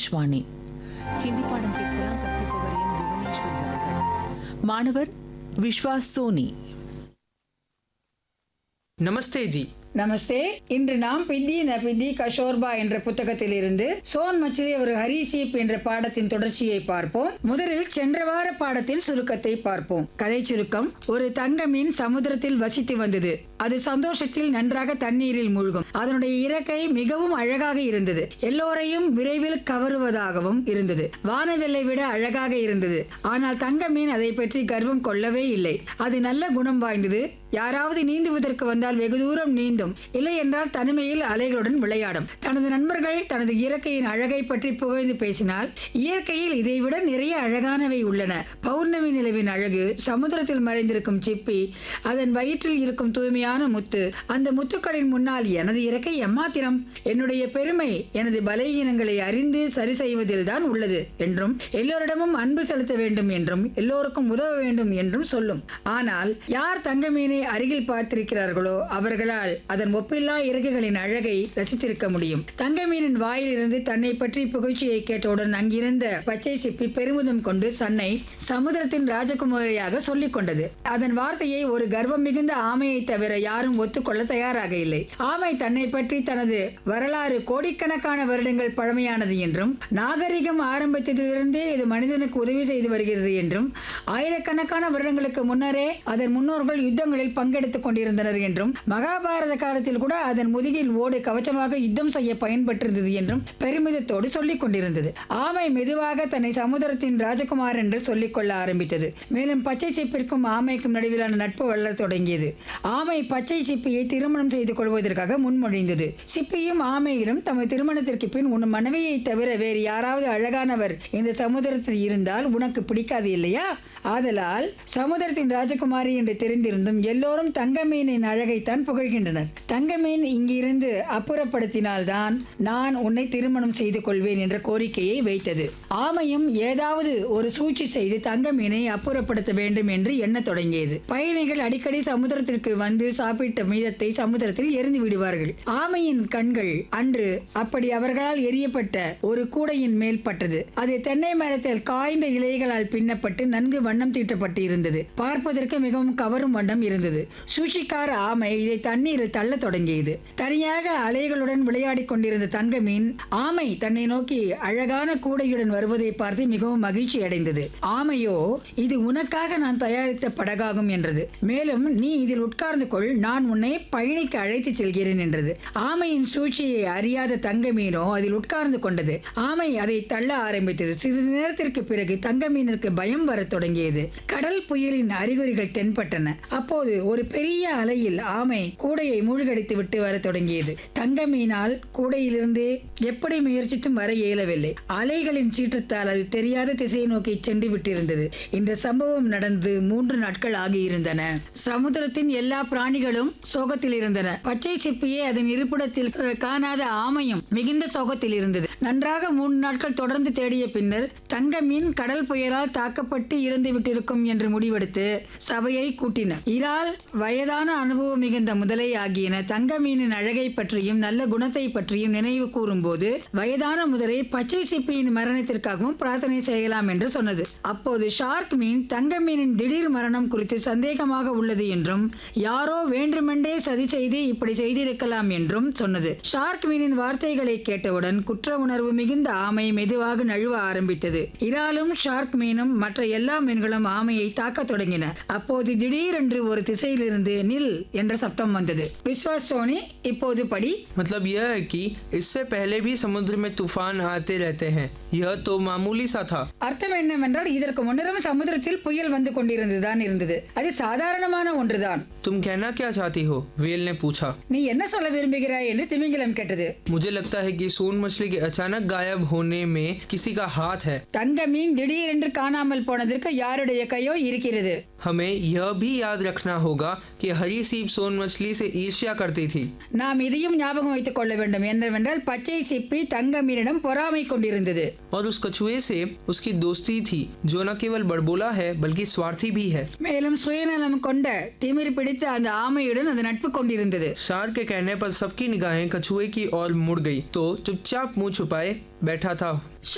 ஆகாஷ்வாணி ஹிந்தி பாடம் கேட்கலாம் கற்பிப்பவர் என் புவனேஸ்வரி அவர்கள் மாணவர் விஸ்வாஸ் சோனி नमस्ते जी நமஸ்தே இன்று நாம் பித்தி ந பித்தி கஷோர்பா என்ற புத்தகத்திலிருந்து சோன் மச்சிலி ஒரு ஹரிசீப் என்ற பாடத்தின் தொடர்ச்சியை பார்ப்போம் முதலில் சென்ற வார பாடத்தின் சுருக்கத்தை பார்ப்போம் கதை சுருக்கம் ஒரு தங்க மீன் சமுத்திரத்தில் வசித்து வந்தது அது சந்தோஷத்தில் நன்றாக தண்ணீரில் மூழ்கும் அதனுடைய இறக்கை மிகவும் அழகாக இருந்தது எல்லோரையும் விரைவில் கவருவதாகவும் இருந்தது வானவில்லை விட அழகாக இருந்தது ஆனால் தங்க மீன் அதை பற்றி கர்வம் கொள்ளவே இல்லை அது நல்ல குணம் வாய்ந்தது யாராவது நீந்துவதற்கு வந்தால் வெகு தூரம் நீந்தும் இல்லை என்றால் தனிமையில் அலைகளுடன் விளையாடும் தனது நண்பர்கள் தனது இயற்கையின் அழகை பற்றி புகழ்ந்து பேசினால் இயற்கையில் இதைவிட நிறைய அழகானவை உள்ளன பௌர்ணமி நிலவின் அழகு சமுத்திரத்தில் மறைந்திருக்கும் சிப்பி அதன் வயிற்றில் இருக்கும் தூய்மையான முத்து அந்த முத்துக்களின் முன்னால் எனது இறக்கை எம்மாத்திரம் என்னுடைய பெருமை எனது பலகீனங்களை அறிந்து சரி செய்வதில் தான் உள்ளது என்றும் எல்லோரிடமும் அன்பு செலுத்த வேண்டும் என்றும் எல்லோருக்கும் உதவ வேண்டும் என்றும் சொல்லும் ஆனால் யார் தங்க மீனை அருகில் பார்த்திருக்கிறார்களோ அவர்களால் அதன் ஒப்பில்லா இறகுகளின் அழகை ரசித்திருக்க முடியும் தங்க மீனின் வாயிலிருந்து தன்னை பற்றி புகழ்ச்சியை கேட்டவுடன் அங்கிருந்த பச்சை சிப்பி பெருமிதம் கொண்டு தன்னை சமுத்திரத்தின் ராஜகுமாரியாக சொல்லிக் கொண்டது அதன் வார்த்தையை ஒரு கர்வம் மிகுந்த ஆமையை தவிர யாரும் ஒத்துக்கொள்ள தயாராக இல்லை ஆமை தன்னை பற்றி தனது வரலாறு கோடிக்கணக்கான வருடங்கள் பழமையானது என்றும் நாகரிகம் ஆரம்பித்ததிலிருந்தே இது மனிதனுக்கு உதவி செய்து வருகிறது என்றும் ஆயிரக்கணக்கான வருடங்களுக்கு முன்னரே அதன் முன்னோர்கள் யுத்தங்களில் பங்கெடுத்துக் கொண்டிருந்தனர் என்றும் மகாபாரத காலத்தில் கூட அதன் முதுகில் ஓடு கவச்சமாக யுத்தம் செய்ய பயன்பட்டிருந்தது என்றும் பெருமிதத்தோடு சொல்லிக் கொண்டிருந்தது ஆமை மெதுவாக தன்னை சமுதிரத்தின் ராஜகுமார் என்று சொல்லிக் கொள்ள ஆரம்பித்தது மேலும் பச்சை சிப்பிற்கும் ஆமைக்கும் நடுவிலான நட்பு வளரத் தொடங்கியது ஆமை பச்சை சிப்பியை திருமணம் செய்து கொள்வதற்காக முன்மொழிந்தது சிப்பியும் ஆமையிடம் தமது திருமணத்திற்கு பின் உன் மனைவியை தவிர வேறு யாராவது அழகானவர் இந்த சமுதிரத்தில் இருந்தால் உனக்கு பிடிக்காது இல்லையா ஆதலால் சமுதிரத்தின் ராஜகுமாரி என்று தெரிந்திருந்தும் எல்லோரும் தங்க மீனின் அழகைத்தான் புகழ்கின்றனர் தங்க மீன் இங்கிருந்து அப்புறப்படுத்தினால்தான் நான் உன்னை திருமணம் செய்து கொள்வேன் என்ற கோரிக்கையை வைத்தது ஆமையும் ஏதாவது ஒரு சூழ்ச்சி செய்து தங்க மீனை அப்புறப்படுத்த வேண்டும் என்று எண்ணத் தொடங்கியது பயணிகள் அடிக்கடி சமுதிரத்திற்கு வந்து சாப்பிட்ட மீதத்தை சமுதிரத்தில் எரிந்து விடுவார்கள் ஆமையின் கண்கள் அன்று அப்படி அவர்களால் எரியப்பட்ட ஒரு கூடையின் மேல் பட்டது அது தென்னை மரத்தில் காய்ந்த இலைகளால் பின்னப்பட்டு நன்கு வண்ணம் தீட்டப்பட்டு இருந்தது பார்ப்பதற்கு மிகவும் கவரும் வண்ணம் இருந்தது சூழ்ச்சிக்கார ஆமை இதை தண்ணீரில் தள்ளத் தொடங்கியது தனியாக அலைகளுடன் விளையாடிக் கொண்டிருந்த தங்க மீன் ஆமை தன்னை நோக்கி அழகான கூடையுடன் வருவதை பார்த்து மிகவும் மகிழ்ச்சி அடைந்தது ஆமையோ இது உனக்காக நான் தயாரித்த படகாகும் என்றது மேலும் நீ இதில் உட்கார்ந்து கொள் நான் உன்னை பயணிக்க அழைத்துச் செல்கிறேன் என்றது ஆமையின் சூழ்ச்சியை அறியாத தங்க மீனோ அதில் உட்கார்ந்து கொண்டது ஆமை அதை தள்ள ஆரம்பித்தது சிறிது நேரத்திற்கு பிறகு தங்க மீனிற்கு பயம் வரத் தொடங்கியது கடல் புயலின் அறிகுறிகள் தென்பட்டன அப்போது ஒரு பெரிய அலையில் ஆமை கூடையை மூழ்கடித்து விட்டு வரத் தொடங்கியது தங்க மீனால் கூடையிலிருந்து எப்படி முயற்சித்தும் வர இயலவில்லை அலைகளின் சீற்றத்தால் அது தெரியாத திசையை நோக்கி சென்று விட்டிருந்தது இந்த சம்பவம் நடந்து மூன்று நாட்கள் ஆகியிருந்தன சமுத்திரத்தின் எல்லா பிராணிகளும் சோகத்தில் இருந்தன பச்சை சிப்பியை அதன் இருப்பிடத்தில் காணாத ஆமையும் மிகுந்த சோகத்தில் இருந்தது நன்றாக மூன்று நாட்கள் தொடர்ந்து தேடிய பின்னர் தங்க மீன் கடல் புயலால் தாக்கப்பட்டு இறந்து விட்டிருக்கும் என்று முடிவெடுத்து சபையை கூட்டின இறால் வயதான அனுபவம் மிகுந்த முதலை ஆகியன தங்க மீனின் அழகை பற்றியும் நல்ல குணத்தை பற்றியும் நினைவு கூறும்போது வயதான முதலை பச்சை சிப்பியின் மரணத்திற்காகவும் பிரார்த்தனை செய்யலாம் என்று சொன்னது அப்போது ஷார்க் மீன் தங்க மீனின் திடீர் மரணம் குறித்து சந்தேகமாக உள்ளது என்றும் யாரோ வேண்டுமென்றே சதி செய்து இப்படி செய்திருக்கலாம் என்றும் சொன்னது ஷார்க் மீனின் வார்த்தைகளை கேட்டவுடன் குற்ற உணர்வு மிகுந்த ஆமை மெதுவாக நழுவ ஆரம்பித்தது இறாலும் ஷார்க் மீனும் மற்ற எல்லா மீன்களும் ஆமையை தாக்கத் தொடங்கின அப்போது திடீரென்று ஒரு திசையிலிருந்து நில் என்ற சப்தம் வந்தது விஸ்வாஸ் சோனி இப்போது படி मतलब यह है कि इससे पहले भी समुद्र में तूफान आते रहते हैं यह तो मामूली सा था அர்த்தம் என்னவென்றால் இதற்கு முன்னரும் சமுத்திரத்தில் புயல் வந்து கொண்டிருந்துதான் இருந்தது அது சாதாரணமான ஒன்றுதான் तुम कहना क्या चाहती हो वेल ने पूछा நீ என்ன சொல்ல விரும்புகிறாய் என்று திமிங்கிலம் கேட்டது मुझे लगता है कि सोन मछली के अचानक गायब होने में किसी का हाथ है தங்க மீன் திடீரென்று காணாமல் போனதற்கு யாருடைய கையோ இருக்கிறது हमें यह भी याद रखना होगा कि हरी सीप सोन मछली से ईर्ष्या करती थी நாம் இதையும் ஞாபகம் வைத்துக் கொள்ள வேண்டும் என்னவென்றால் பச்சை சிப்பி தங்க மீனிடம் பொறாமை கொண்டிருந்தது और उस कछुए से उसकी दोस्ती थी जो न केवल बड़बोला है बल्कि स्वार्थी भी है மேலும் சுயநலம் கொண்ட திமிர் பிடித்த அந்த ஆமையுடன் அது நட்பு கொண்டிருந்தது शार के कहने पर सबकी निगाहें कछुए की ओर मुड़ गई तो चुपचाप मुंह छुपाए बैठा था